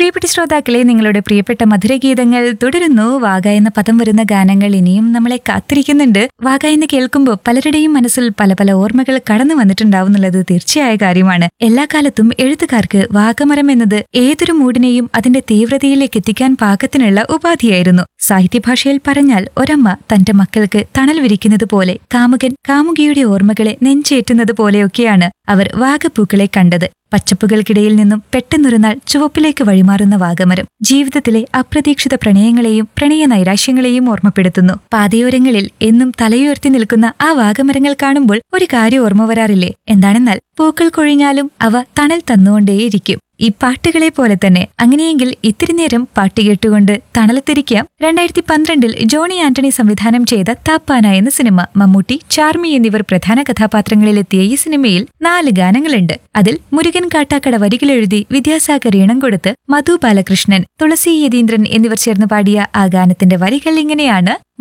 പ്രിയപ്പെട്ട ശ്രോതാക്കളെ നിങ്ങളുടെ പ്രിയപ്പെട്ട മധുരഗീതങ്ങൾ തുടരുന്നു വാഗ എന്ന പദം വരുന്ന ഗാനങ്ങൾ ഇനിയും നമ്മളെ കാത്തിരിക്കുന്നുണ്ട് വാഗ എന്ന് കേൾക്കുമ്പോൾ പലരുടെയും മനസ്സിൽ പല പല ഓർമ്മകൾ കടന്നു വന്നിട്ടുണ്ടാവും എന്നുള്ളത് തീർച്ചയായ കാര്യമാണ് എല്ലാ കാലത്തും എഴുത്തുകാർക്ക് വാഗമരം എന്നത് ഏതൊരു മൂടിനെയും അതിന്റെ തീവ്രതയിലേക്ക് എത്തിക്കാൻ പാകത്തിനുള്ള ഉപാധിയായിരുന്നു സാഹിത്യഭാഷയിൽ പറഞ്ഞാൽ ഒരമ്മ തന്റെ മക്കൾക്ക് തണൽ വിരിക്കുന്നത് പോലെ കാമുകൻ കാമുകിയുടെ ഓർമ്മകളെ നെഞ്ചേറ്റുന്നത് പോലെയൊക്കെയാണ് അവർ വാഗപ്പൂക്കളെ കണ്ടത് പച്ചപ്പുകൾക്കിടയിൽ നിന്നും പെട്ടെന്നൊരു നാൾ ചുവപ്പിലേക്ക് വഴിമാറുന്ന വാഗമരം ജീവിതത്തിലെ അപ്രതീക്ഷിത പ്രണയങ്ങളെയും പ്രണയ നൈരാശ്യങ്ങളെയും ഓർമ്മപ്പെടുത്തുന്നു പാതയോരങ്ങളിൽ എന്നും തലയുയർത്തി നിൽക്കുന്ന ആ വാഗമരങ്ങൾ കാണുമ്പോൾ ഒരു കാര്യം ഓർമ്മ വരാറില്ലേ എന്താണെന്നാൽ പൂക്കൾ കൊഴിഞ്ഞാലും അവ തണൽ തന്നുകൊണ്ടേയിരിക്കും ഈ പാട്ടുകളെ പോലെ തന്നെ അങ്ങനെയെങ്കിൽ ഇത്തിരി നേരം പാട്ട് കേട്ടുകൊണ്ട് തണലത്തിരിക്കാം രണ്ടായിരത്തി പന്ത്രണ്ടിൽ ജോണി ആന്റണി സംവിധാനം ചെയ്ത താപ്പാന എന്ന സിനിമ മമ്മൂട്ടി ചാർമി എന്നിവർ പ്രധാന കഥാപാത്രങ്ങളിലെത്തിയ ഈ സിനിമയിൽ നാല് ഗാനങ്ങളുണ്ട് അതിൽ മുരുകൻ കാട്ടാക്കട വരികളെഴുതി വിദ്യാസാഗർ ഈണം കൊടുത്ത് മധു ബാലകൃഷ്ണൻ തുളസി യതീന്ദ്രൻ എന്നിവർ ചേർന്ന് പാടിയ ആ ഗാനത്തിന്റെ വരികൾ ഇങ്ങനെയാണ്